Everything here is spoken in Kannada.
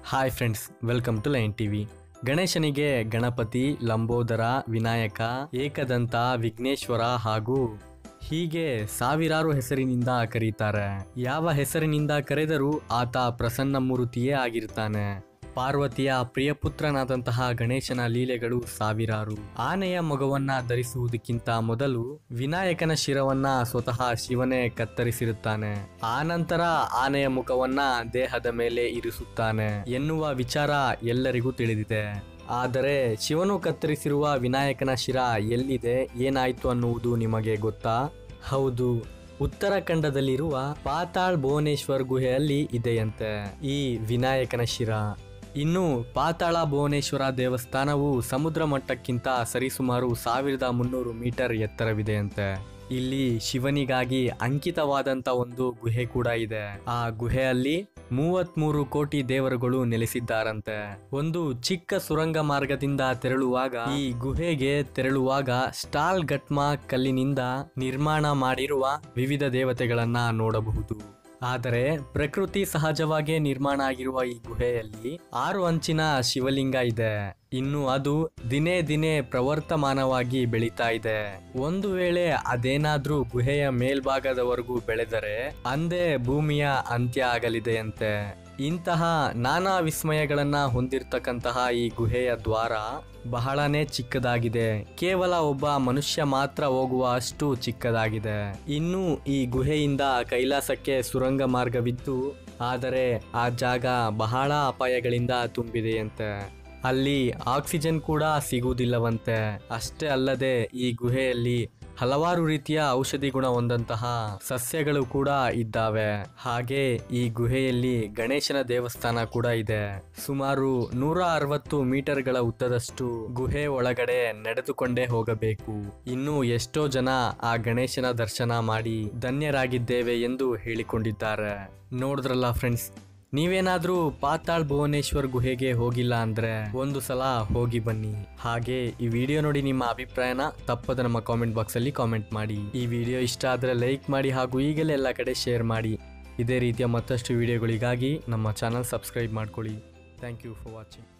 hi friends welcome to line TV ಗಣೇಶನಿಗೆ ಗಣಪತಿ ಲಂಬೋದರ ವಿನಾಯಕ ಏಕದಂತ ವಿಘ್ನೇಶ್ವರ ಹಾಗೂ ಹೀಗೆ ಸಾವಿರಾರು ಹೆಸರಿನಿಂದ ಕರೀತಾರೆ ಯಾವ ಹೆಸರಿನಿಂದ ಕರೆದರೂ ಆತ ಪ್ರಸನ್ನ ಮೂರ್ತಿಯೇ ಆಗಿರ್ತಾನೆ ಪಾರ್ವತಿಯ ಪ್ರಿಯಪುತ್ರನಾದಂತಹ ಗಣೇಶನ ಲೀಲೆಗಳು ಸಾವಿರಾರು ಆನೆಯ ಮಗವನ್ನ ಧರಿಸುವುದಕ್ಕಿಂತ ಮೊದಲು ವಿನಾಯಕನ ಶಿರವನ್ನ ಸ್ವತಃ ಶಿವನೇ ಕತ್ತರಿಸಿರುತ್ತಾನೆ ಆನಂತರ ಆನೆಯ ಮುಖವನ್ನ ದೇಹದ ಮೇಲೆ ಇರಿಸುತ್ತಾನೆ ಎನ್ನುವ ವಿಚಾರ ಎಲ್ಲರಿಗೂ ತಿಳಿದಿದೆ ಆದರೆ ಶಿವನು ಕತ್ತರಿಸಿರುವ ವಿನಾಯಕನ ಶಿರ ಎಲ್ಲಿದೆ ಏನಾಯ್ತು ಅನ್ನುವುದು ನಿಮಗೆ ಗೊತ್ತಾ ಹೌದು ಉತ್ತರಾಖಂಡದಲ್ಲಿರುವ ಪಾತಾಳ್ ಭುವನೇಶ್ವರ್ ಗುಹೆಯಲ್ಲಿ ಇದೆಯಂತೆ ಈ ವಿನಾಯಕನ ಶಿರ ಇನ್ನು ಪಾತಾಳ ಭುವನೇಶ್ವರ ದೇವಸ್ಥಾನವು ಸಮುದ್ರ ಮಟ್ಟಕ್ಕಿಂತ ಸರಿಸುಮಾರು ಸಾವಿರದ ಮುನ್ನೂರು ಮೀಟರ್ ಎತ್ತರವಿದೆಯಂತೆ ಇಲ್ಲಿ ಶಿವನಿಗಾಗಿ ಅಂಕಿತವಾದಂತ ಒಂದು ಗುಹೆ ಕೂಡ ಇದೆ ಆ ಗುಹೆಯಲ್ಲಿ ಮೂವತ್ಮೂರು ಕೋಟಿ ದೇವರುಗಳು ನೆಲೆಸಿದ್ದಾರಂತೆ ಒಂದು ಚಿಕ್ಕ ಸುರಂಗ ಮಾರ್ಗದಿಂದ ತೆರಳುವಾಗ ಈ ಗುಹೆಗೆ ತೆರಳುವಾಗ ಸ್ಟಾಲ್ ಗಟ್ಮಾ ಕಲ್ಲಿನಿಂದ ನಿರ್ಮಾಣ ಮಾಡಿರುವ ವಿವಿಧ ದೇವತೆಗಳನ್ನ ನೋಡಬಹುದು ಆದರೆ ಪ್ರಕೃತಿ ಸಹಜವಾಗಿ ನಿರ್ಮಾಣ ಆಗಿರುವ ಈ ಗುಹೆಯಲ್ಲಿ ಆರು ಅಂಚಿನ ಶಿವಲಿಂಗ ಇದೆ ಇನ್ನು ಅದು ದಿನೇ ದಿನೇ ಪ್ರವರ್ತಮಾನವಾಗಿ ಬೆಳೀತಾ ಇದೆ ಒಂದು ವೇಳೆ ಅದೇನಾದ್ರೂ ಗುಹೆಯ ಮೇಲ್ಭಾಗದವರೆಗೂ ಬೆಳೆದರೆ ಅಂದೇ ಭೂಮಿಯ ಅಂತ್ಯ ಆಗಲಿದೆಯಂತೆ ಇಂತಹ ನಾನಾ ವಿಸ್ಮಯಗಳನ್ನ ಹೊಂದಿರತಕ್ಕಂತಹ ಈ ಗುಹೆಯ ದ್ವಾರ ಬಹಳನೇ ಚಿಕ್ಕದಾಗಿದೆ ಕೇವಲ ಒಬ್ಬ ಮನುಷ್ಯ ಮಾತ್ರ ಹೋಗುವ ಅಷ್ಟು ಚಿಕ್ಕದಾಗಿದೆ ಇನ್ನು ಈ ಗುಹೆಯಿಂದ ಕೈಲಾಸಕ್ಕೆ ಸುರಂಗ ಮಾರ್ಗವಿದ್ದು ಆದರೆ ಆ ಜಾಗ ಬಹಳ ಅಪಾಯಗಳಿಂದ ತುಂಬಿದೆಯಂತೆ ಅಲ್ಲಿ ಆಕ್ಸಿಜನ್ ಕೂಡ ಸಿಗುವುದಿಲ್ಲವಂತೆ ಅಷ್ಟೇ ಅಲ್ಲದೆ ಈ ಗುಹೆಯಲ್ಲಿ ಹಲವಾರು ರೀತಿಯ ಔಷಧಿ ಗುಣ ಹೊಂದಂತಹ ಸಸ್ಯಗಳು ಕೂಡ ಇದ್ದಾವೆ ಹಾಗೆ ಈ ಗುಹೆಯಲ್ಲಿ ಗಣೇಶನ ದೇವಸ್ಥಾನ ಕೂಡ ಇದೆ ಸುಮಾರು ನೂರ ಅರವತ್ತು ಮೀಟರ್ಗಳ ಉದ್ದದಷ್ಟು ಗುಹೆ ಒಳಗಡೆ ನಡೆದುಕೊಂಡೇ ಹೋಗಬೇಕು ಇನ್ನು ಎಷ್ಟೋ ಜನ ಆ ಗಣೇಶನ ದರ್ಶನ ಮಾಡಿ ಧನ್ಯರಾಗಿದ್ದೇವೆ ಎಂದು ಹೇಳಿಕೊಂಡಿದ್ದಾರೆ ನೋಡಿದ್ರಲ್ಲ ಫ್ರೆಂಡ್ಸ್ ನೀವೇನಾದ್ರೂ ಪಾತಾಳ್ ಭುವನೇಶ್ವರ್ ಗುಹೆಗೆ ಹೋಗಿಲ್ಲ ಅಂದ್ರೆ ಒಂದು ಸಲ ಹೋಗಿ ಬನ್ನಿ ಹಾಗೆ ಈ ವಿಡಿಯೋ ನೋಡಿ ನಿಮ್ಮ ಅಭಿಪ್ರಾಯನ ತಪ್ಪದ ನಮ್ಮ ಕಾಮೆಂಟ್ ಬಾಕ್ಸ್ ಅಲ್ಲಿ ಕಾಮೆಂಟ್ ಮಾಡಿ ಈ ವಿಡಿಯೋ ಇಷ್ಟ ಆದ್ರೆ ಲೈಕ್ ಮಾಡಿ ಹಾಗೂ ಈಗಲೇ ಎಲ್ಲ ಕಡೆ ಶೇರ್ ಮಾಡಿ ಇದೇ ರೀತಿಯ ಮತ್ತಷ್ಟು ವಿಡಿಯೋಗಳಿಗಾಗಿ ನಮ್ಮ ಚಾನಲ್ ಸಬ್ಸ್ಕ್ರೈಬ್ ಮಾಡ್ಕೊಳ್ಳಿ ಥ್ಯಾಂಕ್ ಯು ಫಾರ್ ವಾಚಿಂಗ್